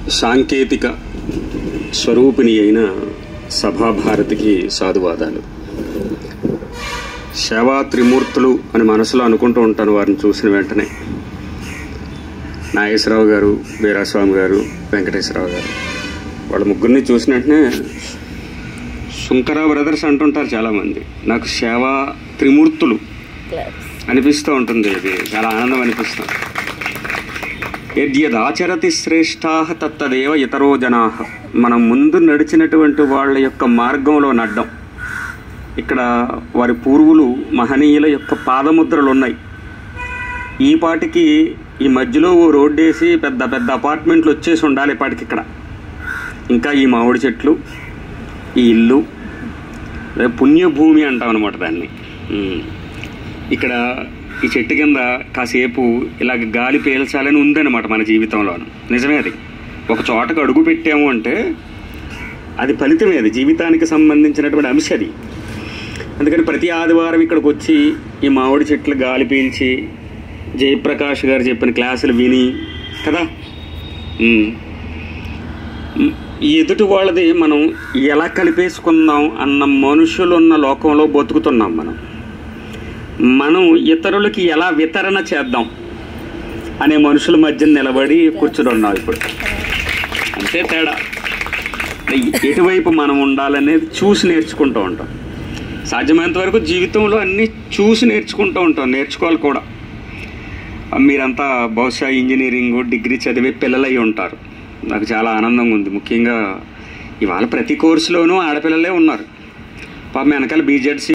సాంకేతిక స్వరూపిణి అయిన సభాభారతికి సాధువాదాలు సేవా త్రిమూర్తులు అని మనసులో అనుకుంటూ ఉంటాను వారిని చూసిన వెంటనే నాగేశ్వరరావు గారు వీరాస్వామి గారు వెంకటేశ్వరరావు గారు వాళ్ళ ముగ్గురిని చూసిన వెంటనే శుంకరా బ్రదర్స్ అంటుంటారు చాలామంది నాకు సేవా త్రిమూర్తులు అనిపిస్తూ ఉంటుంది ఇది చాలా ఆనందం అనిపిస్తుంది యద్యదాచరతి శ్రేష్టా తత్తదేవ ఇతరో జనా మనం ముందు నడిచినటువంటి వాళ్ళ యొక్క మార్గంలో నడ్డం ఇక్కడ వారి పూర్వులు మహనీయుల యొక్క పాదముద్రలు ఉన్నాయి ఈ పాటికి ఈ మధ్యలో ఓ రోడ్డు వేసి పెద్ద పెద్ద అపార్ట్మెంట్లు వచ్చేసి ఉండాలి ఈ పాటికి ఇక్కడ ఇంకా ఈ మామిడి చెట్లు ఈ ఇల్లు అదే పుణ్యభూమి అంటాం అనమాట దాన్ని ఉమ్. ఇక్కడ ఈ చెట్టు కింద కాసేపు ఇలాగ గాలి పీల్చాలని ఉందన్నమాట మన జీవితంలోను నిజమే అది ఒక చోటకు అడుగు పెట్టాము అంటే అది ఫలితమే అది జీవితానికి సంబంధించినటువంటి అంశం అది అందుకని ప్రతి ఆదివారం ఇక్కడికి వచ్చి ఈ మామిడి చెట్లు గాలి పీల్చి జయప్రకాష్ గారు చెప్పిన క్లాసులు విని కదా ఉమ్. ఉమ్, ఈ ఎదుటి వాళ్ళది మనం ఎలా కలిపేసుకుందాం అన్న మనుషులు ఉన్న లోకంలో బతుకుతున్నాం మనం మనం ఇతరులకి ఎలా వితరణ చేద్దాం అనే మనుషుల మధ్య నిలబడి కూర్చుని ఉన్నాం ఇప్పుడు అంతే తేడా ఎటువైపు మనం ఉండాలనేది చూసి నేర్చుకుంటూ ఉంటాం సాధ్యమైనంత వరకు జీవితంలో అన్నీ చూసి నేర్చుకుంటూ ఉంటాం నేర్చుకోవాలి కూడా మీరంతా బహుశా ఇంజనీరింగ్ డిగ్రీ చదివే పిల్లలై ఉంటారు నాకు చాలా ఆనందంగా ఉంది ముఖ్యంగా ఇవాళ ప్రతి కోర్సులోనూ ఆడపిల్లలే ఉన్నారు పాపం వెనకాల బీజెడ్సీ